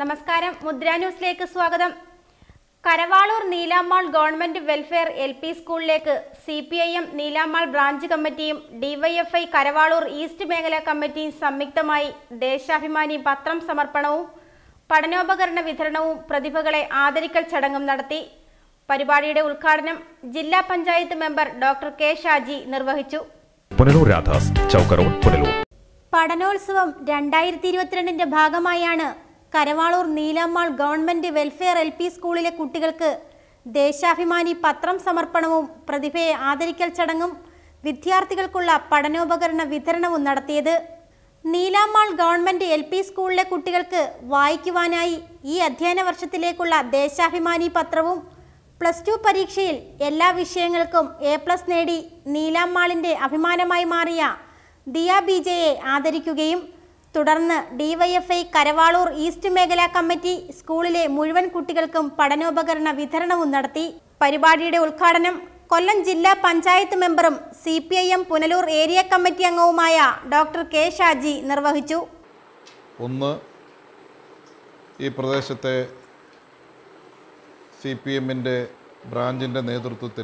നമസ്കാരം മുദ്ര ന്യൂസിലേക്ക് സ്വാഗതം Karavalur Neelamal government welfare L P സ്കൂളിലേക്ക് C P I M Neelamal branch കമ്മിറ്റിയും ഡിവൈഎഫ്ഐ കരവാളൂർ ഈസ്റ്റ് മേഖലാ കമ്മിറ്റിയും സംയുക്തമായി ദേശാഭിമാനി പത്രം സമർപ്പണവും പഠനോപകരണ വിതരണവും പ്രതിഭകളെ ആദരിക്കൽ ചടങ്ങും നടത്തി പരിപാടിയുടെ ഉദ്ഘാടനം ജില്ലാ panchayat member doctor K Shaji നിർവഹിച്ചു പുനലൂർ രാധാസ് ചൗക്ക റോഡ് പുനലൂർ പഠനോത്സവം രണ്ടായിരത്തി ഇരുപത്തിരണ്ടിന്റെ ഭാഗമായാണ് Karavalur Neelammal government welfare L P സ്കൂളിലെ കുട്ടികൾക്ക് ദേശാഭിമാനി പത്രം സമർപ്പണവും പ്രതിഭയെ ആദരിക്കൽ ചടങ്ങും വിദ്യാർത്ഥികൾക്കുള്ള പഠനോപകരണ വിതരണവും നടത്തിയത് നീലാമ്മാൾ ഗവൺമെന്റ് എൽ പി സ്കൂളിലെ കുട്ടികൾക്ക് വായിക്കുവാനായി ഈ അധ്യയന വർഷത്തിലേക്കുള്ള ദേശാഭിമാനി പത്രവും പ്ലസ് ടു പരീക്ഷയിൽ എല്ലാ വിഷയങ്ങൾക്കും എ പ്ലസ് നേടി നീലാമ്മാളിന്റെ അഭിമാനമായി മാറിയ ദിയ ബിജയെ ആദരിക്കുകയും തുടർന്ന് ഡിവൈഎഫ്ഐ കരവാളൂർ ഈസ്റ്റ് മേഖലാ കമ്മിറ്റി സ്കൂളിലെ മുഴുവൻ കുട്ടികൾക്കും പഠനോപകരണ വിതരണവും നടത്തി പരിപാടിയുടെ ഉദ്ഘാടനം കൊല്ലം ജില്ലാ പഞ്ചായത്ത് മെമ്പറും C P I M Punalur area committee അംഗവുമായ ഡോക്ടർ കെ ഷാജി നിർവഹിച്ചു ഒന്ന് ഈ പ്രദേശത്തെ സി പി എമ്മിൻ്റെ ബ്രാഞ്ചിൻ്റെ നേതൃത്വത്തിൽ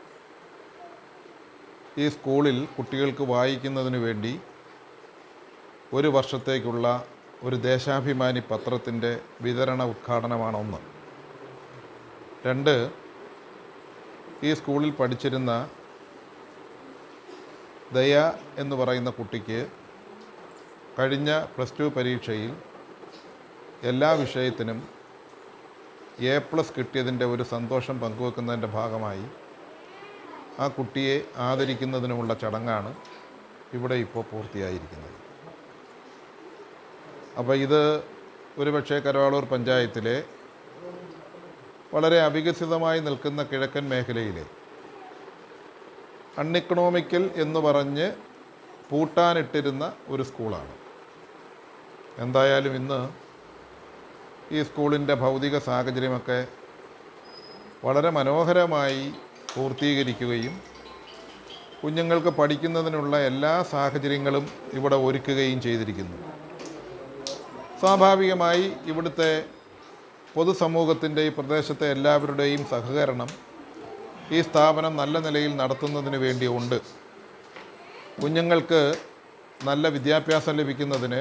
ഈ സ്കൂളിൽ കുട്ടികൾക്ക് വായിക്കുന്നതിന് വേണ്ടി ഒരു വർഷത്തേക്കുള്ള ഒരു ദേശാഭിമാനി പത്രത്തിൻ്റെ വിതരണ ഉദ്ഘാടനമാണ് ഒന്ന് രണ്ട് ഈ സ്കൂളിൽ പഠിച്ചിരുന്ന ദയ എന്ന് പറയുന്ന കുട്ടിക്ക് കഴിഞ്ഞ പ്ലസ് ടു പരീക്ഷയിൽ എല്ലാ വിഷയത്തിനും എ പ്ലസ് കിട്ടിയതിൻ്റെ ഒരു സന്തോഷം പങ്കുവെക്കുന്നതിൻ്റെ ഭാഗമായി ആ കുട്ടിയെ ആദരിക്കുന്നതിനുമുള്ള ചടങ്ങാണ് ഇവിടെ ഇപ്പോൾ പൂർത്തിയായിരിക്കുന്നത് അപ്പോൾ ഇത് ഒരുപക്ഷെ കരവാളൂർ പഞ്ചായത്തിലെ വളരെ അവികസിതമായി നിൽക്കുന്ന കിഴക്കൻ മേഖലയിലെ അൺഇക്കണോമിക്കൽ എന്ന് പറഞ്ഞ് പൂട്ടാനിട്ടിരുന്ന ഒരു സ്കൂളാണ് എന്തായാലും ഇന്ന് ഈ സ്കൂളിൻ്റെ ഭൗതിക സാഹചര്യമൊക്കെ വളരെ മനോഹരമായി പൂർത്തീകരിക്കുകയും കുഞ്ഞുങ്ങൾക്ക് പഠിക്കുന്നതിനുള്ള എല്ലാ സാഹചര്യങ്ങളും ഇവിടെ ഒരുക്കുകയും ചെയ്തിരിക്കുന്നു സ്വാഭാവികമായി ഇവിടുത്തെ പൊതുസമൂഹത്തിൻ്റെ ഈ പ്രദേശത്തെ എല്ലാവരുടെയും സഹകരണം ഈ സ്ഥാപനം നല്ല നിലയിൽ നടത്തുന്നതിന് വേണ്ടിയുണ്ട് കുഞ്ഞുങ്ങൾക്ക് നല്ല വിദ്യാഭ്യാസം ലഭിക്കുന്നതിന്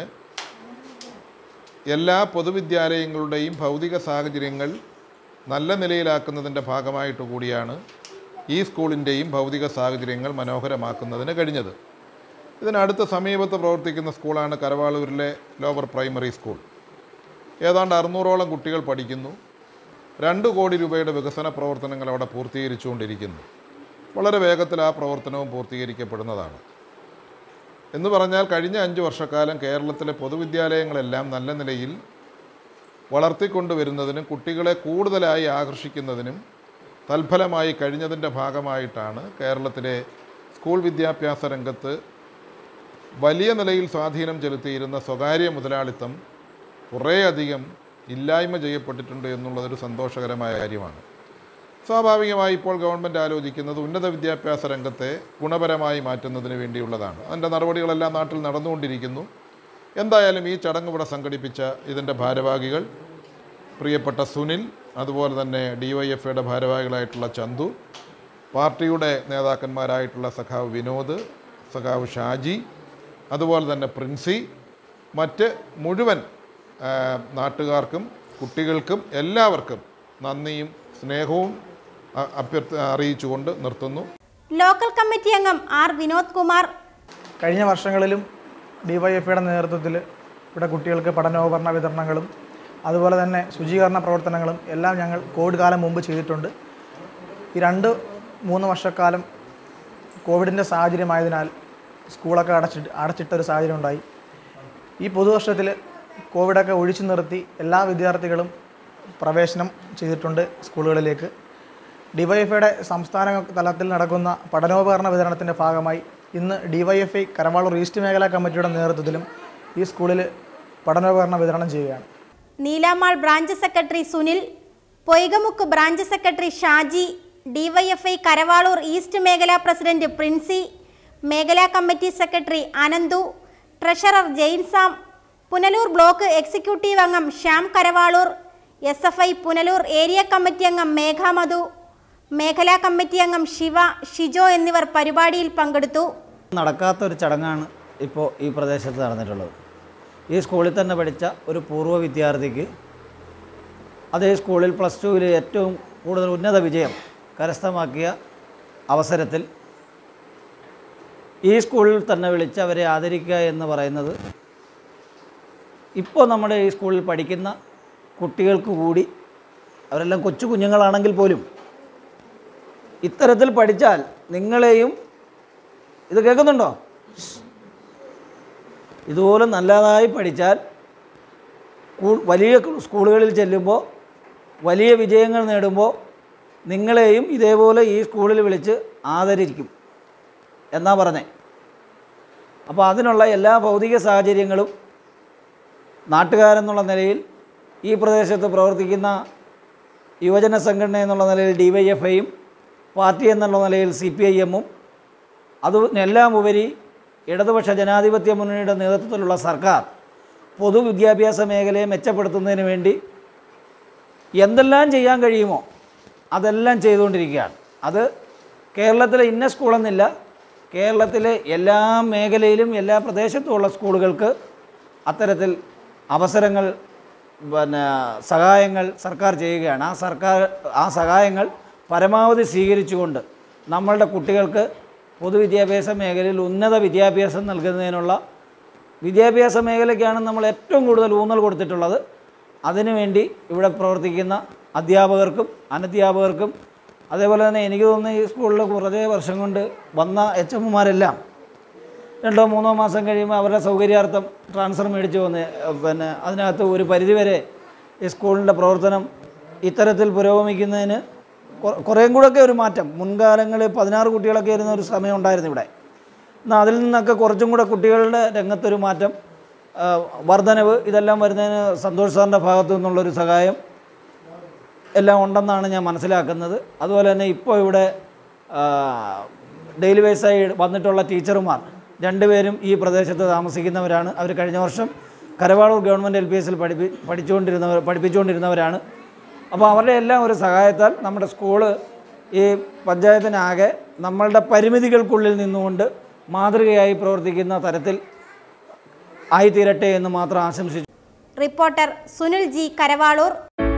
എല്ലാ പൊതുവിദ്യാലയങ്ങളുടെയും ഭൗതിക സാഹചര്യങ്ങൾ നല്ല നിലയിലാക്കുന്നതിൻ്റെ ഭാഗമായിട്ട് കൂടിയാണ് ഈ സ്കൂളിൻ്റെയും ഭൗതിക സാഹചര്യങ്ങൾ മനോഹരമാക്കുന്നതിന് കഴിഞ്ഞത് ഇതിനടുത്ത് സമീപത്ത് പ്രവർത്തിക്കുന്ന സ്കൂളാണ് കരവാളൂരിലെ ലോവർ പ്രൈമറി സ്കൂൾ ഏതാണ്ട് അറുന്നൂറോളം കുട്ടികൾ പഠിക്കുന്നു രണ്ട് കോടി രൂപയുടെ വികസന പ്രവർത്തനങ്ങൾ അവിടെ പൂർത്തീകരിച്ചുകൊണ്ടിരിക്കുന്നു വളരെ വേഗത്തിൽ ആ പ്രവർത്തനവും പൂർത്തീകരിക്കപ്പെടുന്നതാണ് എന്ന് പറഞ്ഞാൽ കഴിഞ്ഞ അഞ്ച് വർഷക്കാലം കേരളത്തിലെ പൊതുവിദ്യാലയങ്ങളെല്ലാം നല്ല നിലയിൽ വളർത്തിക്കൊണ്ടുവരുന്നതിനും കുട്ടികളെ കൂടുതലായി ആകർഷിക്കുന്നതിനും തൽഫലമായി കഴിഞ്ഞതിൻ്റെ ഭാഗമായിട്ടാണ് കേരളത്തിലെ സ്കൂൾ വിദ്യാഭ്യാസ രംഗത്ത് വലിയ നിലയിൽ സ്വാധീനം ചെലുത്തിയിരുന്ന സ്വകാര്യ മുതലാളിത്തം കുറേയധികം ഇല്ലായ്മ ചെയ്യപ്പെട്ടിട്ടുണ്ട് എന്നുള്ളതൊരു സന്തോഷകരമായ കാര്യമാണ് സ്വാഭാവികമായി ഇപ്പോൾ ഗവൺമെൻറ് ആലോചിക്കുന്നത് ഉന്നത വിദ്യാഭ്യാസ രംഗത്തെ ഗുണപരമായി മാറ്റുന്നതിന് വേണ്ടിയുള്ളതാണ് അതിൻ്റെ നടപടികളെല്ലാം നാട്ടിൽ നടന്നുകൊണ്ടിരിക്കുന്നു എന്തായാലും ഈ ചടങ്ങ് ഇവിടെ സംഘടിപ്പിച്ച ഇതിൻ്റെ ഭാരവാഹികൾ പ്രിയപ്പെട്ട സുനിൽ അതുപോലെ തന്നെ ഡി വൈ എഫ് ഐയുടെ ഭാരവാഹികളായിട്ടുള്ള ചന്തു പാർട്ടിയുടെ നേതാക്കന്മാരായിട്ടുള്ള സഖാവ് വിനോദ് സഖാവ് ഷാജി അതുപോലെ തന്നെ പ്രിൻസി മറ്റ് മുഴുവൻ ആ, നാട്ടുകാർക്കും കുട്ടികൾക്കും എല്ലാവർക്കും നന്ദിയും സ്നേഹവും അ- അഭ്യർത്ഥ അറിയിച്ചുകൊണ്ട് നിർത്തുന്നു ലോക്കൽ കമ്മിറ്റി അംഗം ആർ വിനോദ് കുമാർ കഴിഞ്ഞ വർഷങ്ങളിലും ഡിവൈഎഫ്ഐയുടെ നേതൃത്വത്തിൽ ഇവിടെ കുട്ടികൾക്ക് പഠനോപകരണ വിതരണങ്ങളും അതുപോലെ തന്നെ ശുചീകരണ പ്രവർത്തനങ്ങളും എല്ലാം ഞങ്ങൾ കോവിഡ് കാലം മുമ്പ് ചെയ്തിട്ടുണ്ട് ഈ രണ്ട് മൂന്ന് വർഷക്കാലം കോവിഡിൻ്റെ സാഹചര്യമായതിനാൽ സ്കൂളൊക്കെ അടച്ചിട്ട് അടച്ചിട്ടൊരു സാഹചര്യം ഉണ്ടായി ഈ പുതുവർഷത്തിൽ കോവിഡൊക്കെ ഒഴിച്ചു നിർത്തി എല്ലാ വിദ്യാർത്ഥികളും പ്രവേശനം ചെയ്തിട്ടുണ്ട് സ്കൂളുകളിലേക്ക് ഡിവൈഎഫ്ഐയുടെ സംസ്ഥാന തലത്തിൽ നടക്കുന്ന പഠനോപകരണ വിതരണത്തിൻ്റെ ഭാഗമായി ഇന്ന് ഡിവൈഎഫ്ഐ കരവാളൂർ ഈസ്റ്റ് മേഖലാ കമ്മിറ്റിയുടെ നേതൃത്വത്തിലും ഈ സ്കൂളിൽ പഠനോപകരണം വിതരണം ചെയ്യുകയാണ് Neelamal branch secretary Sunil Poykamukku branch secretary Shaji DYFI Karavalur east മേഖലാ പ്രസിഡന്റ് പ്രിൻസി മേഖലാ committee secretary Ananthu treasurer Jain Sam Punalur block executive അംഗം Shyam Karavalur S F I Punalur area committee അംഗം മേഘ മധു മേഖലാ കമ്മിറ്റി അംഗം ശിവ ഷിജോ എന്നിവർ പരിപാടിയിൽ പങ്കെടുത്തു നടക്കാത്ത ഒരു ചടങ്ങാണ് ഇപ്പോൾ ഈ പ്രദേശത്ത് നടന്നിട്ടുള്ളത് ഈ സ്കൂളിൽ തന്നെ പഠിച്ച ഒരു പൂർവ്വ വിദ്യാർത്ഥിക്ക് അതേ സ്കൂളിൽ പ്ലസ് ടുവിൽ ഏറ്റവും കൂടുതൽ ഉന്നത വിജയം കരസ്ഥമാക്കിയ അവസരത്തിൽ ഈ സ്കൂളിൽ തന്നെ വിളിച്ച് അവരെ ആദരിക്കുക എന്ന് പറയുന്നത് ഇപ്പോൾ നമ്മുടെ ഈ സ്കൂളിൽ പഠിക്കുന്ന കുട്ടികൾക്ക് കൂടി അവരെല്ലാം കൊച്ചു കുഞ്ഞുങ്ങളാണെങ്കിൽ പോലും ഇത്തരത്തിൽ പഠിച്ചാൽ നിങ്ങളെയും ഇത് കേൾക്കുന്നുണ്ടോ ഇതുപോലെ നല്ലതായി പഠിച്ചാൽ കൂ- വലിയ സ്കൂളുകളിൽ ചെല്ലുമ്പോൾ വലിയ വിജയങ്ങൾ നേടുമ്പോൾ നിങ്ങളെയും ഇതേപോലെ ഈ സ്കൂളിൽ വിളിച്ച് ആദരിക്കും എന്നാ പറഞ്ഞേ അപ്പോൾ അതിനുള്ള എല്ലാ ഭൗതിക സാഹചര്യങ്ങളും നാട്ടുകാരെന്നുള്ള നിലയിൽ ഈ പ്രദേശത്ത് പ്രവർത്തിക്കുന്ന യുവജന സംഘടന എന്നുള്ള നിലയിൽ ഡി വൈ എഫ് ഐയും പാർട്ടി എന്നുള്ള നിലയിൽ സി പി ഐ എമ്മും അതിനെല്ലാം ഉപരി ഇടതുപക്ഷ ജനാധിപത്യ മുന്നണിയുടെ നേതൃത്വത്തിലുള്ള സർക്കാർ പൊതുവിദ്യാഭ്യാസ മേഖലയെ മെച്ചപ്പെടുത്തുന്നതിന് വേണ്ടി എന്തെല്ലാം ചെയ്യാൻ കഴിയുമോ അതെല്ലാം ചെയ്തുകൊണ്ടിരിക്കുകയാണ് അത് കേരളത്തിലെ ഇന്ന സ്കൂളെന്നില്ല കേരളത്തിലെ എല്ലാ മേഖലയിലും എല്ലാ പ്രദേശത്തുമുള്ള സ്കൂളുകൾക്ക് അത്തരത്തിൽ അവസരങ്ങൾ പിന്നെ സഹായങ്ങൾ സർക്കാർ ചെയ്യുകയാണ് ആ സർക്കാർ ആ സഹായങ്ങൾ പരമാവധി സ്വീകരിച്ചുകൊണ്ട് നമ്മളുടെ കുട്ടികൾക്ക് പൊതുവിദ്യാഭ്യാസ മേഖലയിൽ ഉന്നത വിദ്യാഭ്യാസം നൽകുന്നതിനുള്ള വിദ്യാഭ്യാസ മേഖലയ്ക്കാണ് നമ്മൾ ഏറ്റവും കൂടുതൽ ഊന്നൽ കൊടുത്തിട്ടുള്ളത് അതിനുവേണ്ടി ഇവിടെ പ്രവർത്തിക്കുന്ന അധ്യാപകർക്കും അനധ്യാപകർക്കും അതേപോലെ തന്നെ എനിക്ക് തോന്നുന്നു ഈ സ്കൂളിൽ കുറേ വർഷം കൊണ്ട് വന്ന എച്ച് എമ്മുമാരെല്ലാം രണ്ടോ മൂന്നോ മാസം കഴിയുമ്പോൾ അവരുടെ സൗകര്യാർത്ഥം ട്രാൻസ്ഫർ മേടിച്ച് വന്ന് ഏഹ്, പിന്നെ അതിനകത്ത് ഒരു പരിധിവരെ ഈ സ്കൂളിൻ്റെ പ്രവർത്തനം ഇത്തരത്തിൽ പുരോഗമിക്കുന്നതിന് കൊ- കുറേയും കൂടെയൊക്കെ ഒരു മാറ്റം മുൻകാലങ്ങളിൽ പതിനാറ് കുട്ടികളൊക്കെ ഇരുന്ന ഒരു സമയം ഉണ്ടായിരുന്നു ഇവിടെ എന്നാൽ അതിൽ നിന്നൊക്കെ കുറച്ചും കൂടെ കുട്ടികളുടെ രംഗത്തൊരു മാറ്റം ആ, വർധനവ് ഇതെല്ലാം വരുന്നതിന് സന്തോഷ് സാറിൻ്റെ ഭാഗത്തു നിന്നുള്ളൊരു സഹായം എല്ലാം ഉണ്ടെന്നാണ് ഞാൻ മനസ്സിലാക്കുന്നത് അതുപോലെ തന്നെ ഇപ്പോൾ ഇവിടെ ആ, ഡെയിലി ബേസായി വന്നിട്ടുള്ള ടീച്ചർമാർ രണ്ടുപേരും ഈ പ്രദേശത്ത് താമസിക്കുന്നവരാണ് അവർ കഴിഞ്ഞ വർഷം കരവാളൂർ ഗവൺമെൻറ് എൽ പി എസിൽ പഠിപ്പി പഠിച്ചുകൊണ്ടിരുന്നവർ പഠിപ്പിച്ചുകൊണ്ടിരുന്നവരാണ് അപ്പോൾ അവരുടെ എല്ലാം ഒരു സഹായത്താൽ നമ്മുടെ സ്കൂള് ഈ പഞ്ചായത്തിനാകെ നമ്മളുടെ പരിമിതികൾക്കുള്ളിൽ നിന്നുകൊണ്ട് മാതൃകയായി പ്രവർത്തിക്കുന്ന തരത്തിൽ ആയിത്തീരട്ടെ എന്ന് മാത്രം ആശംസിച്ചു റിപ്പോർട്ടർ സുനിൽ ജി കരവാളൂർ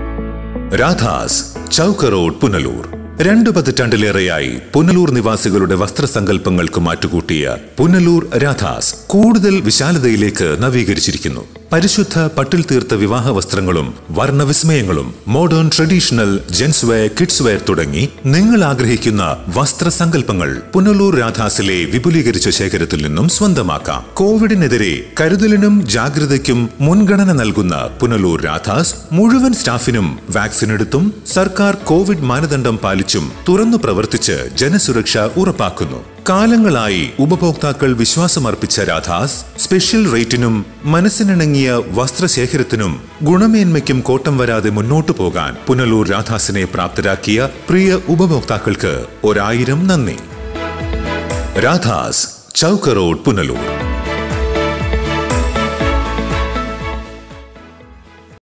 രാധാസ് ചൗക്ക് റോഡ് പുനലൂർ രണ്ടു പതിറ്റാണ്ടിലേറെയായി പുനലൂർ നിവാസികളുടെ വസ്ത്രസങ്കല്പങ്ങൾക്ക് മാറ്റുകൂട്ടിയ പുനലൂർ രാധാസ് കൂടുതൽ വിശാലതയിലേക്ക് നവീകരിച്ചിരിക്കുന്നു പരിശുദ്ധ പട്ടിൽ തീർത്ത വിവാഹ വസ്ത്രങ്ങളും വർണ്ണവിസ്മയങ്ങളും modern traditional gents wear kids wear തുടങ്ങി നിങ്ങൾ ആഗ്രഹിക്കുന്ന വസ്ത്രസങ്കല്പങ്ങൾ പുനലൂർ രാധാസിലെ വിപുലീകരിച്ച ശേഖരത്തിൽ നിന്നും സ്വന്തമാക്കാം കോവിഡിനെതിരെ കരുതലിനും ജാഗ്രതയ്ക്കും മുൻഗണന നൽകുന്ന പുനലൂർ രാധാസ് മുഴുവൻ സ്റ്റാഫിനും വാക്സിൻ എടുത്തും സർക്കാർ കോവിഡ് മാനദണ്ഡം പാലിച്ചും തുറന്നു പ്രവർത്തിച്ച് ജനസുരക്ഷ ഉറപ്പാക്കുന്നു കാലങ്ങളായി ഉപഭോക്താക്കൾ വിശ്വാസമർപ്പിച്ച രാധാസ് സ്പെഷ്യൽ റേറ്റിനും മനസ്സിനിണങ്ങിയ വസ്ത്രശേഖരത്തിനും ഗുണമേന്മയ്ക്കും കോട്ടം വരാതെ മുന്നോട്ടു പോകാൻ പുനലൂർ രാധാസിനെ പ്രാപ്തരാക്കിയ പ്രിയ ഉപഭോക്താക്കൾക്ക് ഒരായിരം നന്ദി രാധാസ് ചൗക്ക് റോഡ് പുനലൂർ